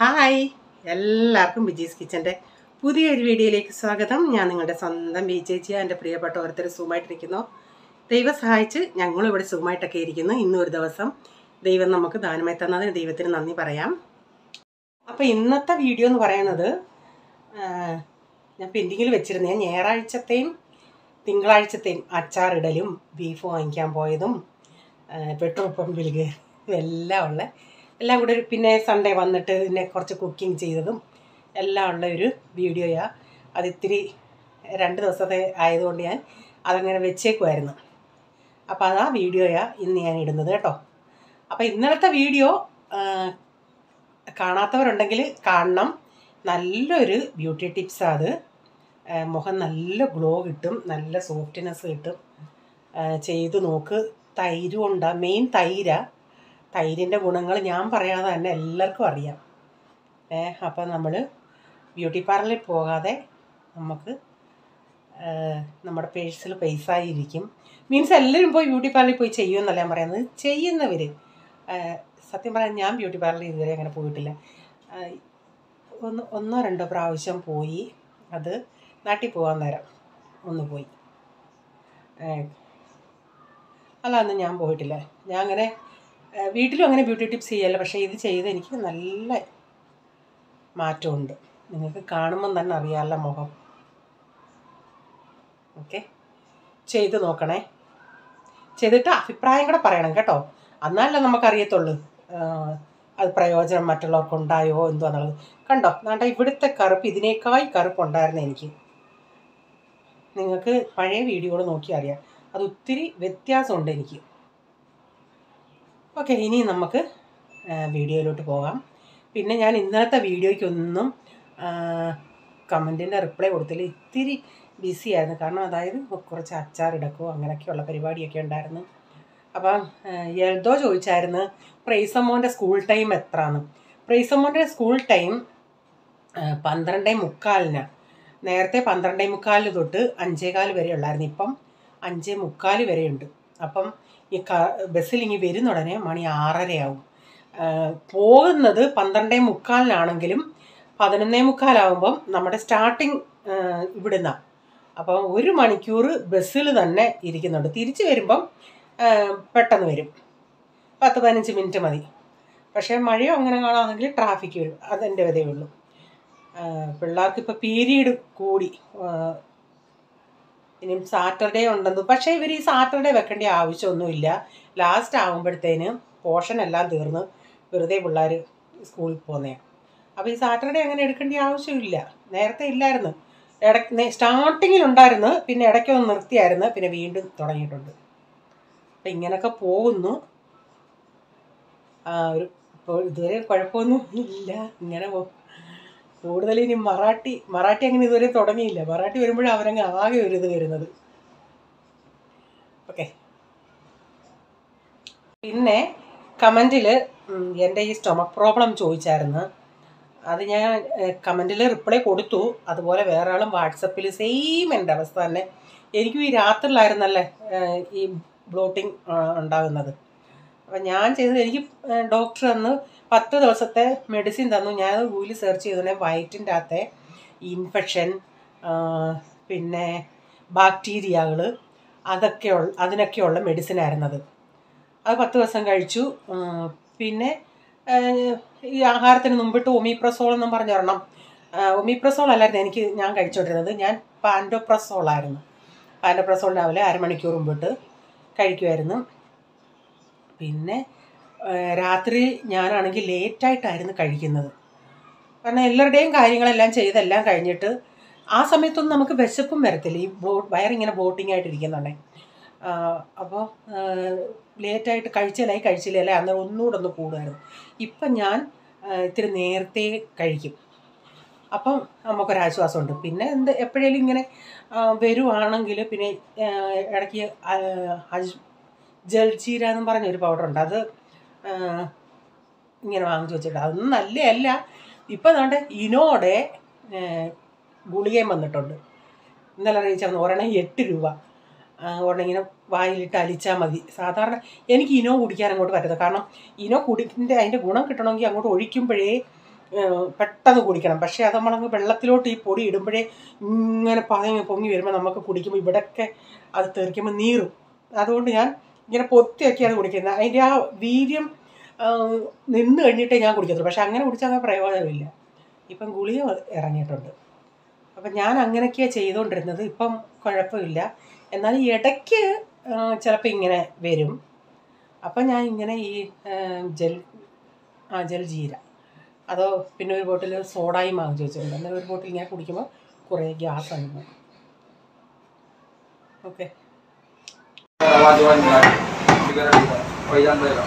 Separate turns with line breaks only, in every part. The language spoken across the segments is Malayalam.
ഹായ് എല്ലാവർക്കും ബിജീസ് കിച്ചൻ്റെ പുതിയൊരു വീഡിയോയിലേക്ക് സ്വാഗതം ഞാൻ നിങ്ങളുടെ സ്വന്തം ബി ചേച്ചി എൻ്റെ പ്രിയപ്പെട്ട ഓരോരുത്തർ സുഖമായിട്ടിരിക്കുന്നു ദൈവം സഹായിച്ച് ഞങ്ങളും ഇവിടെ സുഖമായിട്ടൊക്കെ ഇരിക്കുന്നു ഇന്നും ഒരു ദിവസം ദൈവം നമുക്ക് ദാനമായി തന്നതിന് ദൈവത്തിന് നന്ദി പറയാം അപ്പോൾ ഇന്നത്തെ വീഡിയോ എന്ന് പറയുന്നത് ആ, ഞാൻ പെൻഡിങ്ങിൽ വെച്ചിരുന്ന ഞാൻ ഞായറാഴ്ചത്തെയും തിങ്കളാഴ്ചത്തെയും അച്ചാറിടലും ബീഫ് വാങ്ങിക്കാൻ പോയതും ആ, പെട്രോൾ പമ്പിൽ കയറി എല്ലാം ഉള്ള എല്ലാം കൂടെ ഒരു പിന്നെ സൺഡേ വന്നിട്ട് പിന്നെ കുറച്ച് കുക്കിംഗ് ചെയ്തതും എല്ലാം ഉള്ള ഒരു വീഡിയോയാണ് അത് ഇത്തിരി രണ്ട് ദിവസത്തെ ആയതുകൊണ്ട് ഞാൻ അതങ്ങനെ വെച്ചേക്കുമായിരുന്നു അപ്പോൾ അതാ വീഡിയോയാണ് ഇന്ന് ഞാൻ ഇടുന്നത് കേട്ടോ അപ്പോൾ ഇന്നലത്തെ വീഡിയോ ആ, കാണാത്തവരുണ്ടെങ്കിൽ കാണണം നല്ലൊരു ബ്യൂട്ടി ടിപ്സാണ് അത് ആ, മുഖം നല്ല ഗ്ലോ കിട്ടും നല്ല സോഫ്റ്റ്നെസ് കിട്ടും ആ, ചെയ്ത് നോക്ക് തൈരും ഉണ്ടാ മെയിൻ തൈര തൈരിൻ്റെ ഗുണങ്ങൾ ഞാൻ പറയാതെ തന്നെ എല്ലാവർക്കും അറിയാം ഏ അപ്പം നമ്മൾ ബ്യൂട്ടി പാർലറിൽ പോകാതെ നമുക്ക് ആ, നമ്മുടെ പേഴ്സിൽ പൈസ ഇരിക്കും മീൻസ് എല്ലാവരും പോയി ബ്യൂട്ടി പാർലറിൽ പോയി ചെയ്യുമെന്നല്ല ഞാൻ പറയുന്നത് ചെയ്യുന്നവർ സത്യം പറയാൻ ഞാൻ ബ്യൂട്ടി പാർലറിൽ ഇതുവരെ അങ്ങനെ പോയിട്ടില്ല ആ, ഒന്ന് ഒന്നോ രണ്ടോ പ്രാവശ്യം പോയി അത് നാട്ടിൽ പോകാൻ നേരം ഒന്ന് പോയി ഏ, അല്ലാന്ന് ഞാൻ പോയിട്ടില്ല ഞാൻ അങ്ങനെ ഏ, വീട്ടിലും അങ്ങനെ ബ്യൂട്ടി ടിപ്സ് ചെയ്യല്ല പക്ഷേ ഇത് ചെയ്ത് എനിക്ക് നല്ല മാറ്റമുണ്ട് നിങ്ങൾക്ക് കാണുമ്പം തന്നെ അറിയാമല്ലോ മുഖം ഓക്കെ ചെയ്ത് നോക്കണേ ചെയ്തിട്ട് അഭിപ്രായം കൂടെ പറയണം കേട്ടോ എന്നാലല്ലേ നമുക്കറിയത്തുള്ളൂ ആ, അത് പ്രയോജനം മറ്റുള്ളവർക്ക് ഉണ്ടായോ എന്തോ എന്നുള്ളത് കണ്ടോ നാണ്ട ഇവിടുത്തെ കറുപ്പ് ഇതിനേക്കായി കറുപ്പുണ്ടായിരുന്നു എനിക്ക് നിങ്ങൾക്ക് പഴയ വീഡിയോകൾ നോക്കി അറിയാം അത് ഒത്തിരി വ്യത്യാസമുണ്ട് എനിക്ക് ഓക്കെ ഇനി നമുക്ക് ആ, വീഡിയോയിലോട്ട് പോകാം പിന്നെ ഞാൻ ഇന്നലത്തെ വീഡിയോയ്ക്കൊന്നും കമൻറ്റിൻ്റെ റിപ്ലൈ കൊടുത്തില്ല ഇത്തിരി ബിസി ആയിരുന്നു കാരണം അതായത് കുറച്ച് അച്ചാറിടക്കോ അങ്ങനെയൊക്കെയുള്ള പരിപാടിയൊക്കെ ഉണ്ടായിരുന്നു അപ്പം എൽദോ ചോദിച്ചായിരുന്നു പ്രൈസമ്മോൻ്റെ സ്കൂൾ ടൈം എത്രയാണ് പ്രൈസമ്മോൻ്റെ സ്കൂൾ ടൈം പന്ത്രണ്ടേ മുക്കാലിന് നേരത്തെ പന്ത്രണ്ടേ മുക്കാലിന് തൊട്ട് അഞ്ചേകാൽ വരെ ഉള്ളായിരുന്നു ഇപ്പം അഞ്ചേ മുക്കാൽ വരെയുണ്ട് അപ്പം ഈ ക ബസ്സിൽ ഇനി വരുന്ന ഉടനെ മണി ആറരയാവും ആ, പോകുന്നത് പന്ത്രണ്ടേ മുക്കാലിനാണെങ്കിലും പതിനൊന്നേ മുക്കാലാവുമ്പം നമ്മുടെ സ്റ്റാർട്ടിങ് ഇവിടുന്ന അപ്പം ഒരു മണിക്കൂർ ബസ്സിൽ തന്നെ ഇരിക്കുന്നുണ്ട് തിരിച്ചു വരുമ്പം ആ, പെട്ടെന്ന് വരും പത്ത് പതിനഞ്ച് മിനിറ്റ് മതി പക്ഷേ മഴയോ അങ്ങനെ കാണാമെങ്കിൽ ട്രാഫിക്ക് വരും അതെൻ്റെ വിധയേ ഉള്ളൂ ആ, പിള്ളേർക്ക് ഇപ്പോൾ പീരീഡ് കൂടി ആ, ഇനിയും സാറ്റർഡേ ഉണ്ടെന്ന് പക്ഷേ ഇവർ ഈ സാറ്റർഡേ വെക്കേണ്ട ആവശ്യമൊന്നുമില്ല ലാസ്റ്റ് ആകുമ്പോഴത്തേന് പോർഷൻ എല്ലാം തീർന്ന് വെറുതെ പിള്ളേർ സ്കൂളിൽ പോകുന്നതാണ് അപ്പോൾ ഈ സാറ്റർഡേ അങ്ങനെ എടുക്കേണ്ട ആവശ്യമില്ല നേരത്തെ ഇല്ലായിരുന്നു ഇടയ്ക്ക് സ്റ്റാർട്ടിങ്ങിൽ ഉണ്ടായിരുന്നു പിന്നെ ഇടയ്ക്കൊന്ന് നിർത്തിയായിരുന്നു പിന്നെ വീണ്ടും തുടങ്ങിയിട്ടുണ്ട് അപ്പം ഇങ്ങനെയൊക്കെ പോകുന്നു ആ ഒരു ഇപ്പോൾ ഇതുവരെ കുഴപ്പമൊന്നും ഇല്ല ഇങ്ങനെ പോ കൂടുതൽ ഇനി മറാഠി മറാഠി അങ്ങനെ ഇതുവരെ തുടങ്ങിയില്ല മറാഠി വരുമ്പോഴേ അവരങ്ങ് ആകെ ഒരു ഇത് വരുന്നത് ഓക്കെ പിന്നെ കമൻറ്റിൽ എൻ്റെ ഈ സ്റ്റൊമക് പ്രോബ്ലം ചോദിച്ചായിരുന്നു അത് ഞാൻ കമൻറ്റിൽ റിപ്ലൈ കൊടുത്തു അതുപോലെ വേറെ ആളും വാട്സപ്പിൽ സെയിം എൻ്റെ അവസ്ഥ തന്നെ എനിക്കും ഈ രാത്രിയിലായിരുന്നല്ലേ ഏഹ്, ഈ ബ്ലോട്ടിങ് ഉണ്ടാകുന്നത് അപ്പം ഞാൻ ചെയ്തത് എനിക്ക് ഡോക്ടർ അന്ന് പത്ത് ദിവസത്തെ മെഡിസിൻ തന്നു ഞാൻ ഗൂഗിളിൽ സെർച്ച് ചെയ്തോടെ വയറ്റിൻ്റെ അകത്തെ ഇൻഫെക്ഷൻ പിന്നെ ബാക്ടീരിയകൾ അതൊക്കെയുള്ള അതിനൊക്കെയുള്ള മെഡിസിനായിരുന്നത് അത് പത്ത് ദിവസം കഴിച്ചു ആ, പിന്നെ ആ, ഈ ആഹാരത്തിന് മുമ്പിട്ട് ഒമിപ്രസോൾ എന്നും പറഞ്ഞൊരെണ്ണം ഒമിപ്രസോൾ അല്ലായിരുന്നു എനിക്ക് ഞാൻ കഴിച്ചുകൊണ്ടിരുന്നത് ഞാൻ പാൻഡോപ്രസോളായിരുന്നു പാൻഡോപ്രസോൾ രാവിലെ അരമണിക്കൂർ മുമ്പിട്ട് കഴിക്കുമായിരുന്നു പിന്നെ ആ, രാത്രി ഞാനാണെങ്കിൽ ലേറ്റായിട്ടായിരുന്നു കഴിക്കുന്നത് കാരണം എല്ലാവരുടെയും കാര്യങ്ങളെല്ലാം ചെയ്തെല്ലാം കഴിഞ്ഞിട്ട് ആ സമയത്തൊന്നും നമുക്ക് വിശപ്പും വരത്തില്ല ഈ ബ്ലോ വയറിങ്ങനെ ബ്ലോട്ടിംഗ് ആയിട്ടിരിക്കുന്നുണ്ടേ അപ്പോൾ ലേറ്റായിട്ട് കഴിച്ചില്ലായി കഴിച്ചില്ലേ അന്നേരം ഒന്നുകൂടെ ഒന്ന് കൂടുമായിരുന്നു ഇപ്പം ഞാൻ ആ, ഇത്തിരി നേരത്തെ കഴിക്കും അപ്പം നമുക്കൊരാശ്വാസമുണ്ട് പിന്നെ എന്ത് എപ്പോഴേലും ഇങ്ങനെ ആ, വരുവാണെങ്കിൽ പിന്നെ ആ, ഇടയ്ക്ക് ആ, അജ് ജൽജീര എന്നും പറഞ്ഞ ഒരു പൗഡറുണ്ട് അത് ആ, ഇങ്ങനെ വാങ്ങിച്ചു വെച്ചിട്ട് അതൊന്നും നല്ലതല്ല ഇപ്പം അതുകൊണ്ട് ഇനോടെ ഏ, ഗുളികയും വന്നിട്ടുണ്ട് ഇന്നലെ അറിയിച്ചാൽ ഒരെണ്ണം എട്ട് രൂപ ആ, ഒരെണ്ണം ഇങ്ങനെ വായിലിട്ട് അലിച്ചാൽ മതി സാധാരണ എനിക്ക് ഇനോ കുടിക്കാൻ അങ്ങോട്ട് പറ്റത്തില്ല കാരണം ഇനോ കുടിക്കിൻ്റെ അതിൻ്റെ ഗുണം കിട്ടണമെങ്കിൽ അങ്ങോട്ട് ഒഴിക്കുമ്പോഴേ ഏഹ്, പെട്ടെന്ന് കുടിക്കണം പക്ഷേ അത് നമ്മളങ്ങ് വെള്ളത്തിലോട്ട് ഈ പൊടി ഇടുമ്പോഴേ ഇങ്ങനെ പതങ്ങി പൊങ്ങി വരുമ്പോൾ നമുക്ക് കുടിക്കുമ്പോൾ ഇവിടെയൊക്കെ അത് തെറിക്കുമ്പോൾ നീറും അതുകൊണ്ട് ഞാൻ ഇങ്ങനെ പൊത്തിയൊക്കെയാണ് കുടിക്കുന്നത് അതിൻ്റെ ആ വീര്യം ആ, നിന്ന് കഴിഞ്ഞിട്ടേ ഞാൻ കുടിക്കത്തുള്ളൂ പക്ഷെ അങ്ങനെ കുടിച്ചാൽ അങ്ങനെ പ്രയോജനമില്ല ഇപ്പം ഗുളിക ഇറങ്ങിയിട്ടുണ്ട് അപ്പം ഞാൻ അങ്ങനെയൊക്കെയാണ് ചെയ്തുകൊണ്ടിരുന്നത് ഇപ്പം കുഴപ്പമില്ല എന്നാൽ ഇടയ്ക്ക് ചിലപ്പോൾ ഇങ്ങനെ വരും അപ്പം ഞാൻ ഇങ്ങനെ ഈ ആ, ജൽ ആ ജൽജീര അതോ പിന്നെ ഒരു ബോട്ടിൽ സോഡായും വാങ്ങിച്ച് വെച്ചിട്ടുണ്ട് എന്നാൽ ഒരു ബോട്ടിൽ ഇങ്ങനെ കുടിക്കുമ്പോൾ കുറേ ഗ്യാസ് ആണ് ഓക്കെ
आवाज आवाज नहीं आ रही फिगर अड़ी वही जान देगा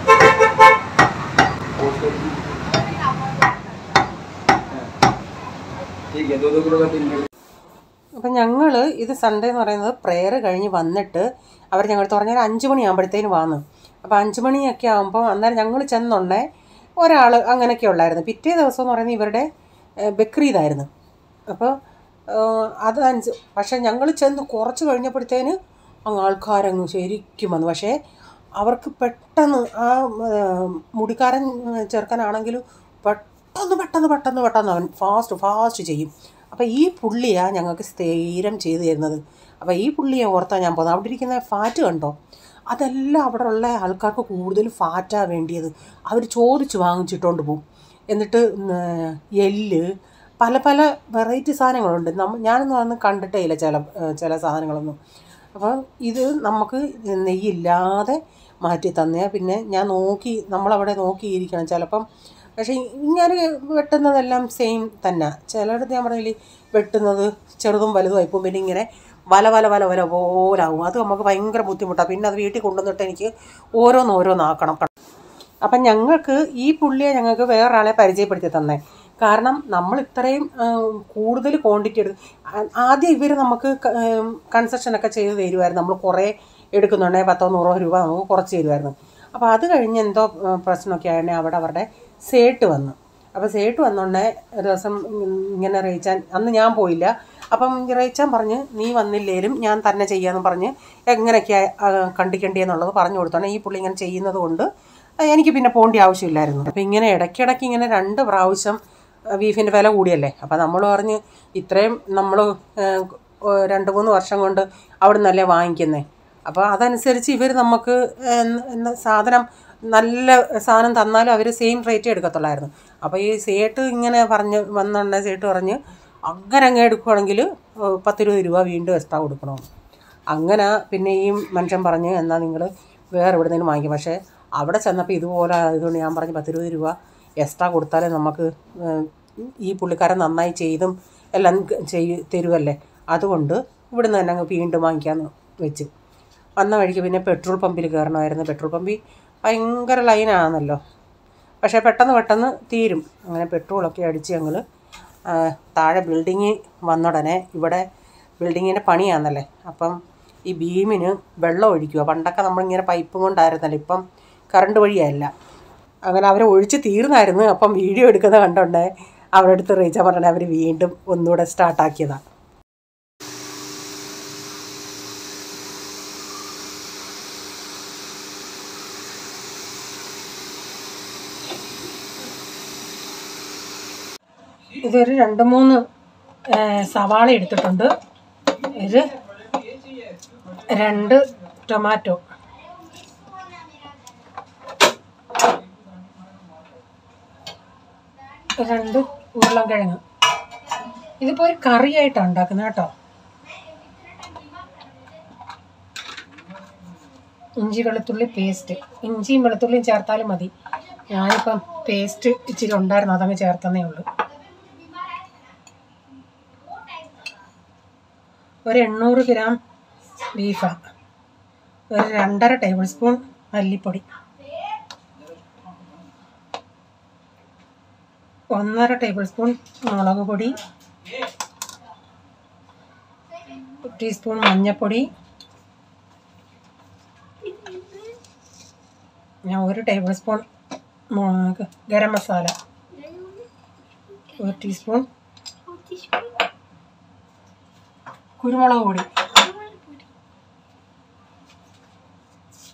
ठीक है दो दो किलो का तीन किलो
അപ്പം ഞങ്ങൾ ഇത് സൺഡേ എന്ന് പറയുന്നത് പ്രെയർ കഴിഞ്ഞ് വന്നിട്ട് അവർ ഞങ്ങളടുത്ത് പറഞ്ഞാൽ അഞ്ച് മണിയാകുമ്പോഴത്തേന് വന്നു അപ്പോൾ അഞ്ച് മണിയൊക്കെ ആകുമ്പോൾ അന്നേരം ഞങ്ങൾ ചെന്നുണ്ടേ ഒരാൾ അങ്ങനെയൊക്കെ ഉള്ളായിരുന്നു പിറ്റേ ദിവസം എന്ന് പറയുന്നത് ഇവരുടെ ഏഹ്, ബക്രീദായിരുന്നു അപ്പോൾ ഏഹ്, അത് അഞ്ച് പക്ഷേ ഞങ്ങൾ ചെന്ന് കുറച്ച് കഴിഞ്ഞപ്പോഴത്തേന് അങ്ങ് ആൾക്കാരങ്ങ് ശരിക്കും വന്നു പക്ഷേ അവർക്ക് പെട്ടെന്ന് ആ ഏഹ്, മുടിക്കാരൻ ചെറുക്കനാണെങ്കിലും പെട്ടെന്ന് പെട്ടെന്ന് പെട്ടെന്ന് പെട്ടെന്ന് അവൻ ഫാസ്റ്റ് ഫാസ്റ്റ് ചെയ്യും അപ്പോൾ ഈ പുള്ളിയാണ് ഞങ്ങൾക്ക് സ്ഥിരം ചെയ്തു തരുന്നത് അപ്പോൾ ഈ പുള്ളിയെ ഓർത്താണ് ഞാൻ പോകുന്നത് അവിടെ ഇരിക്കുന്ന ഫാറ്റ് കണ്ടോ അതെല്ലാം അവിടെ ഉള്ള ആൾക്കാർക്ക് കൂടുതൽ ഫാറ്റാണ് വേണ്ടിയത് അവർ ചോദിച്ച് വാങ്ങിച്ചിട്ടുകൊണ്ട് പോകും എന്നിട്ട് ഉം, എല്ല് പല പല വെറൈറ്റി സാധനങ്ങളുണ്ട് നമ്മ ഞാനൊന്നും അതൊന്നും കണ്ടിട്ടേ ഇല്ല ചില ഏഹ്, ചില സാധനങ്ങളൊന്നും അപ്പോൾ ഇത് നമുക്ക് നെയ്യില്ലാതെ മാറ്റി തന്നേ പിന്നെ ഞാൻ നോക്കി നമ്മളവിടെ നോക്കിയിരിക്കണം ചിലപ്പം പക്ഷേ ഇങ്ങനെ വെട്ടുന്നതെല്ലാം സെയിം തന്നെ ചിലയിടത്ത് ഞാൻ പറഞ്ഞില്ലേ വെട്ടുന്നത് ചെറുതും വലുതും ആയിപ്പോൾ പിന്നെ ഇങ്ങനെ വല വല വല വല പോലാവും അത് നമുക്ക് ഭയങ്കര ബുദ്ധിമുട്ടാണ് പിന്നെ അത് വീട്ടിൽ കൊണ്ടുവന്നിട്ട് എനിക്ക് ഓരോന്നോരോന്നാക്കണം അപ്പം ഞങ്ങൾക്ക് ഈ പുള്ളിയെ ഞങ്ങൾക്ക് വേറൊരാളെ പരിചയപ്പെടുത്തി തന്നെ കാരണം നമ്മൾ ഇത്രയും ആ, കൂടുതൽ ക്വാണ്ടിറ്റി എടുക്കും ആ- ആദ്യം ഇവർ നമുക്ക് കൺസെഷനൊക്കെ ചെയ്ത് തരുമായിരുന്നു നമ്മൾ കുറേ എടുക്കുന്നുണ്ടെങ്കിൽ പത്തോ നൂറോ രൂപ നമുക്ക് കുറച്ച് തരുമായിരുന്നു അപ്പോൾ അത് കഴിഞ്ഞ് എന്തോ ആ, പ്രശ്നമൊക്കെ ആയതിനെ അവിടെ അവരുടെ സേട്ട് വന്നു അപ്പോൾ സേട്ട് വന്നോണ്ടേ ഒരു ദിവസം ഇങ്ങനെ റേച്ചാൻ അന്ന് ഞാൻ പോയില്ല അപ്പം റേച്ചാൻ പറഞ്ഞ് നീ വന്നില്ലേലും ഞാൻ തന്നെ ചെയ്യാമെന്ന് പറഞ്ഞ് എങ്ങനെയൊക്കെയാണ് കണ്ടിക്കേണ്ടിയെന്നുള്ളത് പറഞ്ഞു കൊടുത്തോണ്ട് ഈ പുള്ളി ഇങ്ങനെ ചെയ്യുന്നത് കൊണ്ട് എനിക്ക് പിന്നെ പോകേണ്ട ആവശ്യമില്ലായിരുന്നു അപ്പം ഇങ്ങനെ ഇടയ്ക്കിടയ്ക്ക് ഇങ്ങനെ രണ്ട് പ്രാവശ്യം ബീഫിൻ്റെ വില കൂടിയല്ലേ അപ്പം നമ്മൾ പറഞ്ഞ് ഇത്രയും നമ്മൾ രണ്ട് മൂന്ന് വർഷം കൊണ്ട് അവിടെ നിന്നല്ലേ വാങ്ങിക്കുന്നേ അപ്പോൾ അതനുസരിച്ച് ഇവർ നമുക്ക് ഏഹ്, എന്ന സാധനം നല്ല സാധനം തന്നാലും അവർ സെയിം റേറ്റ് എടുക്കത്തുള്ളായിരുന്നു അപ്പോൾ ഈ സേട്ട് ഇങ്ങനെ പറഞ്ഞ് വന്നുണ്ടെ സേട്ട് പറഞ്ഞ് അങ്ങനെ അങ്ങ് എടുക്കുവാണെങ്കിൽ ഏഹ്, പത്തിരുപത് രൂപ വീണ്ടും എക്സ്ട്രാ കൊടുക്കണമെന്ന് അങ്ങനെ പിന്നെ ഈ മനുഷ്യൻ പറഞ്ഞ് എന്നാൽ നിങ്ങൾ വേറെ എവിടെ നിന്നും വാങ്ങിക്കും പക്ഷേ അവിടെ ചെന്നപ്പോൾ ഇതുപോലെ ആയതുകൊണ്ട് ഞാൻ പറഞ്ഞു പത്തിരുപത് രൂപ എക്സ്ട്രാ കൊടുത്താലേ നമുക്ക് ഏഹ്, ഈ പുള്ളിക്കാരൻ നന്നായി ചെയ്തും എല്ലാം ചെയ് തരുമല്ലേ അതുകൊണ്ട് ഇവിടുന്ന് തന്നെ അങ്ങ് വീണ്ടും വാങ്ങിക്കാമെന്ന് വെച്ച് വന്ന വഴിക്ക് പിന്നെ പെട്രോൾ പമ്പിൽ കയറണമായിരുന്നു പെട്രോൾ പമ്പിൽ ഭയങ്കര ലൈനാണല്ലോ പക്ഷേ പെട്ടെന്ന് പെട്ടെന്ന് തീരും അങ്ങനെ പെട്രോളൊക്കെ അടിച്ച് ഞങ്ങൾ താഴെ ബിൽഡിങ് വന്നുടനെ ഇവിടെ ബിൽഡിങ്ങിൻ്റെ പണിയാണെന്നല്ലേ അപ്പം ഈ ബീമിന് വെള്ളം ഒഴിക്കുക പണ്ടൊക്കെ നമ്മളിങ്ങനെ പൈപ്പും കൊണ്ടായിരുന്നല്ലോ ഇപ്പം കറണ്ട് വഴിയല്ല അങ്ങനെ അവർ ഒഴിച്ച് തീർന്നായിരുന്നു അപ്പം വീഡിയോ എടുക്കുന്നത് കണ്ടോണ്ടേ അവരുടെ അടുത്ത് റീച്ച പറഞ്ഞാൽ അവർ വീണ്ടും ഒന്നുകൂടെ സ്റ്റാർട്ടാക്കിയതാണ് ഇതൊരു രണ്ട് മൂന്ന് ഏ, സവാള എടുത്തിട്ടുണ്ട് ഒരു രണ്ട് ടൊമാറ്റോ രണ്ട് ഉരുളൻകിഴങ്ങ് ഇതിപ്പോൾ ഒരു കറിയായിട്ടാണ് ഉണ്ടാക്കുന്നത് കേട്ടോ ഇഞ്ചി വെളുത്തുള്ളി പേസ്റ്റ് ഇഞ്ചിയും വെളുത്തുള്ളിയും ചേർത്താലും മതി ഞാനിപ്പം പേസ്റ്റ് ഇച്ചിരി ഉണ്ടായിരുന്നു അതങ്ങ് ചേർത്തന്നേ ഉള്ളൂ ഒരു എണ്ണൂറ് ഗ്രാം ബീഫാണ് ഒരു രണ്ടര ടേബിൾ സ്പൂൺ മല്ലിപ്പൊടി ഒന്നര ടേബിൾ സ്പൂൺ മുളക് പൊടി ഒരു ടീസ്പൂൺ മഞ്ഞൾപ്പൊടി ഞാൻ ഒരു ടേബിൾ സ്പൂൺ മു- ഗരം മസാല ഒരു ടീസ്പൂൺ കുരുമുളക് പൊടി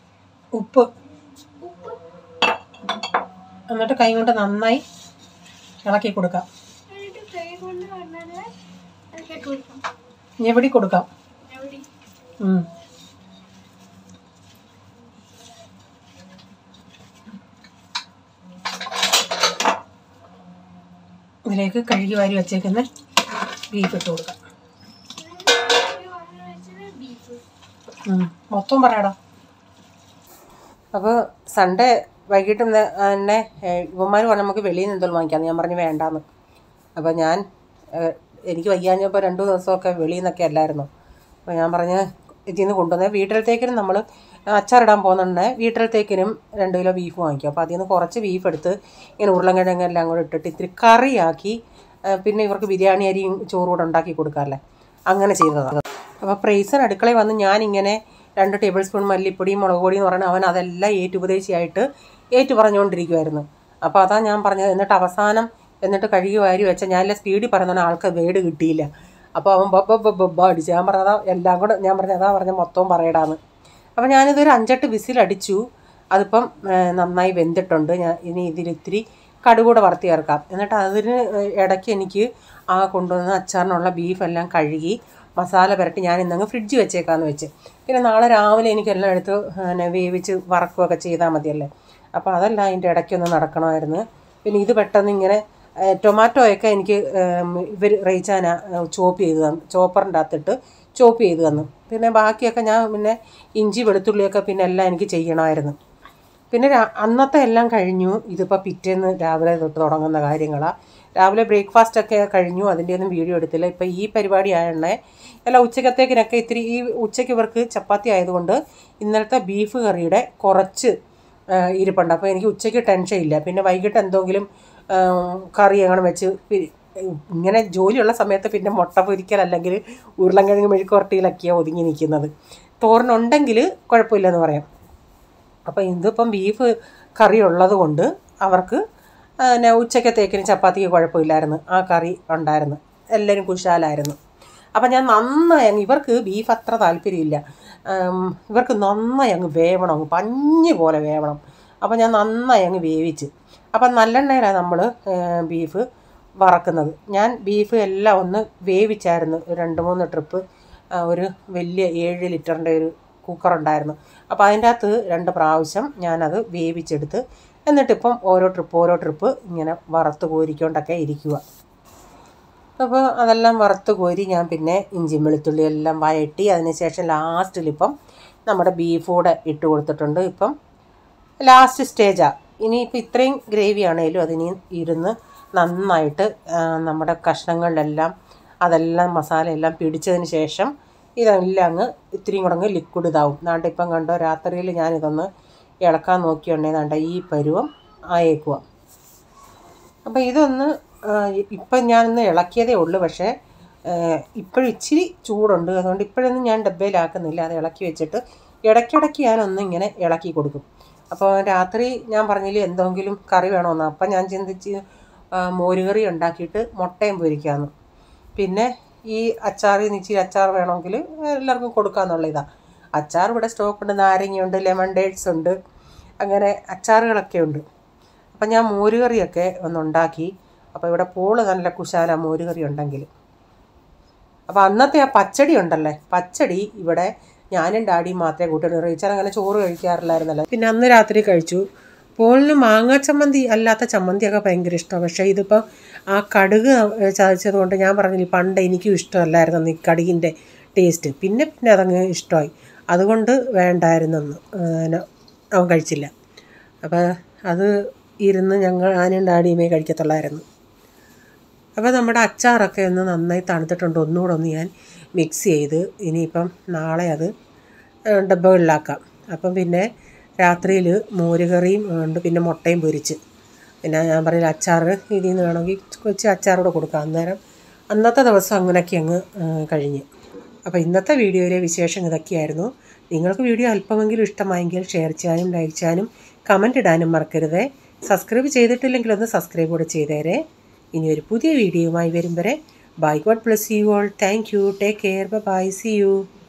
ഉപ്പ് എന്നിട്ട് കൈ കൊണ്ട് നന്നായി ഇളക്കി കൊടുക്കാം
എന്നിട്ട് കൈ കൊണ്ട് വന്നത് അതിലേക്ക് കൊടുക്കാം
ഞെവിടി കൊടുക്കാം
എവിടെ
ഉം. ഇതിലേക്ക് കഴുകി വാരി വച്ചേക്കുന്ന ബീഫ് ഇട്ട് കൊടുക്കാം
ബീഫ്
ഉം. മൊത്തം പറയാടാ അപ്പോൾ സൺഡേ വൈകിട്ട് ന- തന്നെ ഇവന്മാർ പറഞ്ഞു നമുക്ക് വെളിയിൽ നിന്ന് എന്തെങ്കിലും വാങ്ങിക്കാം ഞാൻ പറഞ്ഞു വേണ്ടാന്ന് അപ്പോൾ ഞാൻ ഏഹ്, എനിക്ക് വയ്യാഞ്ഞപ്പോൾ രണ്ടു ദിവസമൊക്കെ വെളിയിൽ നിന്നൊക്കെ അല്ലായിരുന്നു അപ്പോൾ ഞാൻ പറഞ്ഞ് ഇതിൽ നിന്ന് കൊണ്ടുവന്നത് വീട്ടിലത്തേക്കിനും നമ്മൾ അച്ചാറിടാൻ പോകുന്നുണ്ട് വീട്ടിലത്തേക്കിനും രണ്ട് കിലോ ബീഫ് വാങ്ങിക്കും അപ്പോൾ അതിൽ നിന്ന് കുറച്ച് ബീഫ് എടുത്ത് ഇങ്ങനെ ഉരുളൻകിഴങ്ങെല്ലാം കൂടെ ഇട്ടിട്ട് ഇത്തിരി കറിയാക്കി ഏഹ്, പിന്നെ ഇവർക്ക് ബിരിയാണി അരിയും ചോറും കൂടെ ഉണ്ടാക്കി കൊടുക്കാമല്ലേ അങ്ങനെ ചെയ്തതാണ് അപ്പോൾ പ്രൈസർ അടുക്കളയിൽ വന്ന് ഞാനിങ്ങനെ രണ്ട് ടേബിൾ സ്പൂൺ മല്ലിപ്പൊടിയും മുളക് പൊടിയും എന്ന് പറഞ്ഞാൽ അവൻ അതെല്ലാം ഏറ്റുപദേശിയായിട്ട് ഏറ്റു പറഞ്ഞുകൊണ്ടിരിക്കുമായിരുന്നു അപ്പോൾ അതാ ഞാൻ പറഞ്ഞത് എന്നിട്ട് അവസാനം എന്നിട്ട് കഴുകി വാരി വെച്ച ഞാനെല്ലാം സ്പീഡിൽ പറയുന്ന ആൾക്ക് വേട് കിട്ടിയില്ല അപ്പോൾ അവൻ ബബ്ബ ബബ്ബ ബബ്ബ അടിച്ചു ഞാൻ പറഞ്ഞതാ എല്ലാം കൂടെ ഞാൻ പറഞ്ഞ അതാ പറഞ്ഞ മൊത്തവും പറയടാന്ന് അപ്പോൾ ഞാനിതൊരു അഞ്ചെട്ട് വിസിലടിച്ചു അതിപ്പം ഏ, നന്നായി വെന്തിട്ടുണ്ട് ഞാൻ ഇനി ഇതിലിത്തിരി കടുകൂടെ വറുത്തി ചേർക്കാം എന്നിട്ട് അതിന് ഇടയ്ക്ക് എനിക്ക് ആ കൊണ്ടുവന്ന അച്ചാറിനുള്ള ബീഫെല്ലാം കഴുകി മസാല പുരട്ടി ഞാൻ ഇന്നങ്ങ് ഫ്രിഡ്ജ് വെച്ചേക്കാന്ന് വെച്ച് പിന്നെ നാളെ രാവിലെ എനിക്കെല്ലാം എടുത്ത് പിന്നെ വേവിച്ച് വറക്കുകയൊക്കെ ചെയ്താൽ മതിയല്ലേ അപ്പോൾ അതല്ല അതിൻ്റെ ഇടയ്ക്കൊന്ന് നടക്കണമായിരുന്നു പിന്നെ ഇത് പെട്ടെന്ന് ഇങ്ങനെ ഏഹ്, ടൊമാറ്റോയൊക്കെ എനിക്ക് ഇവർ റേച്ചാന ചോപ്പ് ചെയ്ത് തന്നു ചോപ്പറിൻ്റെ അകത്തിട്ട് ചോപ്പ് ചെയ്ത് തന്നു പിന്നെ ബാക്കിയൊക്കെ ഞാൻ പിന്നെ ഇഞ്ചി വെളുത്തുള്ളിയൊക്കെ പിന്നെ എല്ലാം എനിക്ക് ചെയ്യണമായിരുന്നു പിന്നെ രാ- അന്നത്തെ എല്ലാം കഴിഞ്ഞു ഇതിപ്പോൾ പിറ്റേന്ന് രാവിലെ തൊട്ട് തുടങ്ങുന്ന കാര്യങ്ങളാണ് രാവിലെ ബ്രേക്ക്ഫാസ്റ്റ് ഒക്കെ കഴിഞ്ഞു അതിൻ്റെ ഒന്നും വീഡിയോ എടുത്തില്ല ഇപ്പോൾ ഈ പരിപാടി ആയണേ അല്ല ഉച്ചക്കത്തേക്കിനൊക്കെ ഇത്തിരി ഈ ഉച്ചയ്ക്ക് ഇവർക്ക് ചപ്പാത്തി ആയതുകൊണ്ട് ഇന്നലത്തെ ബീഫ് കറിയുടെ കുറച്ച് ആ, ഇരിപ്പുണ്ട് അപ്പോൾ എനിക്ക് ഉച്ചയ്ക്ക് ടെൻഷൻ ഇല്ല പിന്നെ വൈകിട്ട് എന്തെങ്കിലും ആ, കറി അങ്ങനെ വെച്ച് പി- ഇങ്ങനെ ജോലിയുള്ള സമയത്ത് പിന്നെ മുട്ട പൊരിക്കൽ അല്ലെങ്കിൽ ഉരുളൻകിഴങ്ങ് മെഴുക്കുവരട്ടിയിലൊക്കെയാണ് ഒതുങ്ങി നിൽക്കുന്നത് തോരനുണ്ടെങ്കിൽ കുഴപ്പമില്ലെന്ന് പറയാം അപ്പോൾ ഇതിപ്പം ബീഫ് കറി ഉള്ളത് കൊണ്ട് അവർക്ക് പിന്നെ ഉച്ചക്കത്തേക്കിന് ചപ്പാത്തിക്ക് കുഴപ്പമില്ലായിരുന്നു ആ കറി ഉണ്ടായിരുന്നു എല്ലാവരും കുശാലായിരുന്നു അപ്പം ഞാൻ നന്നായി അങ്ങ് ഇവർക്ക് ബീഫ് അത്ര താല്പര്യമില്ല ഉം, ഇവർക്ക് നന്നായി അങ്ങ് വേവണം അങ്ങ് പഞ്ഞ് പോലെ വേവണം അപ്പം ഞാൻ നന്നായി അങ്ങ് വേവിച്ച് അപ്പം നല്ലെണ്ണയിലാണ് നമ്മൾ ബീഫ് വറക്കുന്നത് ഞാൻ ബീഫ് എല്ലാം ഒന്ന് വേവിച്ചായിരുന്നു ഒരു രണ്ട് മൂന്ന് ട്രിപ്പ് ആ, ഒരു വലിയ ഏഴ് ലിറ്ററിൻ്റെ ഒരു കുക്കറുണ്ടായിരുന്നു അപ്പോൾ അതിൻ്റെ അകത്ത് രണ്ട് പ്രാവശ്യം ഞാനത് വേവിച്ചെടുത്ത് എന്നിട്ടിപ്പം ഓരോ ട്രിപ്പ് ഓരോ ട്രിപ്പ് ഇങ്ങനെ വറുത്ത് കോരിക്കൊണ്ടൊക്കെ ഇരിക്കുക അപ്പോൾ അതെല്ലാം വറുത്ത് കോരി ഞാൻ പിന്നെ ഇഞ്ചിയും വെളുത്തുള്ളി എല്ലാം വഴറ്റി അതിനുശേഷം ലാസ്റ്റിലിപ്പം നമ്മുടെ ബീഫ് കൂടെ ഇട്ട് കൊടുത്തിട്ടുണ്ട് ഇപ്പം ലാസ്റ്റ് സ്റ്റേജാണ് ഇനിയിപ്പോൾ ഇത്രയും ഗ്രേവി ആണേലും അതിനി ഇരുന്ന് നന്നായിട്ട് ആ, നമ്മുടെ കഷ്ണങ്ങളിലെല്ലാം അതെല്ലാം മസാലയെല്ലാം പിടിച്ചതിന് ശേഷം ഇതെല്ലാം അങ്ങ് ഇത്തിരിയും കൂടെ അങ്ങ് ലിക്വിഡ് ഇതാവും നാണ്ട് ഇപ്പം കണ്ടോ രാത്രിയിൽ ഞാനിതൊന്ന് ഇളക്കാൻ നോക്കിയുണ്ടെങ്കിൽ നാണ്ട ഈ പരുവം ആയേക്കുക അപ്പോൾ ഇതൊന്ന് ആ, ഇപ്പം ഞാനൊന്ന് ഇളക്കിയതേ ഉള്ളൂ പക്ഷേ ഇപ്പോഴും ഇച്ചിരി ചൂടുണ്ട് അതുകൊണ്ട് ഇപ്പോഴൊന്നും ഞാൻ ഡബ്ബയിലാക്കുന്നില്ല അത് ഇളക്കി വെച്ചിട്ട് ഇടയ്ക്കിടയ്ക്ക് ഞാനൊന്ന് ഇങ്ങനെ ഇളക്കി കൊടുക്കും അപ്പോൾ രാത്രി ഞാൻ പറഞ്ഞില്ലേ എന്തെങ്കിലും കറി വേണമെന്ന് അപ്പം ഞാൻ ചിന്തിച്ച് ആ, മോരുകറി ഉണ്ടാക്കിയിട്ട് മുട്ടയും പൊരിക്കാമെന്ന് പിന്നെ ഈ അച്ചാറിൽ നിന്ന് ഇച്ചിരി അച്ചാർ വേണമെങ്കിൽ എല്ലാവർക്കും കൊടുക്കാമെന്നുള്ള ഇതാണ് അച്ചാർ ഇവിടെ സ്റ്റോക്ക് ഉണ്ട് നാരങ്ങയുണ്ട് ലെമൺ ഡേറ്റ്സ് ഉണ്ട് അങ്ങനെ അച്ചാറുകളൊക്കെ ഉണ്ട് അപ്പം ഞാൻ മോരുകറിയൊക്കെ ഒന്നുണ്ടാക്കി അപ്പോൾ ഇവിടെ പോള് നല്ല കുശാല മോരുകറി ഉണ്ടെങ്കിൽ അപ്പോൾ അന്നത്തെ ആ പച്ചടി ഉണ്ടല്ലേ പച്ചടി ഇവിടെ ഞാനും ഡാഡിയും മാത്രമേ കൂട്ടുള്ളൂ റീച്ചാൽ അങ്ങനെ ചോറ് കഴിക്കാറില്ലായിരുന്നല്ലോ പിന്നെ അന്ന് രാത്രി കഴിച്ചു പോളിന് മാങ്ങ ചമ്മന്തി അല്ലാത്ത ചമ്മന്തിയൊക്കെ ഭയങ്കര ഇഷ്ടമാണ് പക്ഷേ ഇതിപ്പോൾ ആ കടുക് ചതച്ചത് കൊണ്ട് ഞാൻ പറഞ്ഞില്ല പണ്ട് എനിക്കും ഇഷ്ടമല്ലായിരുന്നു ഈ കടുകിൻ്റെ ടേസ്റ്റ് പിന്നെ പിന്നെ അതങ്ങ് ഇഷ്ടമായി അതുകൊണ്ട് വേണ്ടായിരുന്നെന്ന് പിന്നെ അവൻ കഴിച്ചില്ല അപ്പോൾ അത് ഇരുന്ന് ഞങ്ങൾ ഞാനും ഡാഡിയുമേ കഴിക്കത്തുള്ളായിരുന്നു അപ്പോൾ നമ്മുടെ അച്ചാറൊക്കെ ഒന്ന് നന്നായി തണുത്തിട്ടുണ്ട് ഒന്നുകൂടെ ഒന്ന് ഞാൻ മിക്സ് ചെയ്ത് ഇനിയിപ്പം നാളെ അത് ഏഹ്, ഡബ്ബകളിലാക്കാം അപ്പം പിന്നെ രാത്രിയിൽ മോരുകറിയും ഉണ്ട് പിന്നെ മുട്ടയും പൊരിച്ച് പിന്നെ ഞാൻ പറഞ്ഞില്ല അച്ചാർ ഇതിൽ നിന്ന് വേണമെങ്കിൽ കൊച്ചു അച്ചാറൂടെ കൊടുക്കാം അന്നേരം അന്നത്തെ ദിവസം അങ്ങനെയൊക്കെ അങ്ങ് ഏഹ്, കഴിഞ്ഞ് അപ്പോൾ ഇന്നത്തെ വീഡിയോയിലെ വിശേഷം ഇതൊക്കെയായിരുന്നു നിങ്ങൾക്ക് വീഡിയോ അല്പമെങ്കിലും ഇഷ്ടമായെങ്കിൽ ഷെയർ ചെയ്യാനും ലൈക്ക് ചെയ്യാനും കമൻ്റ് ഇടാനും മറക്കരുത് സബ്സ്ക്രൈബ് ചെയ്തിട്ടില്ലെങ്കിൽ ഒന്ന് സബ്സ്ക്രൈബ് കൂടെ ചെയ്തേരെ ഇനി ഒരു പുതിയ വീഡിയോയുമായി വരും വരെ bye god bless you all thank you take care bye see U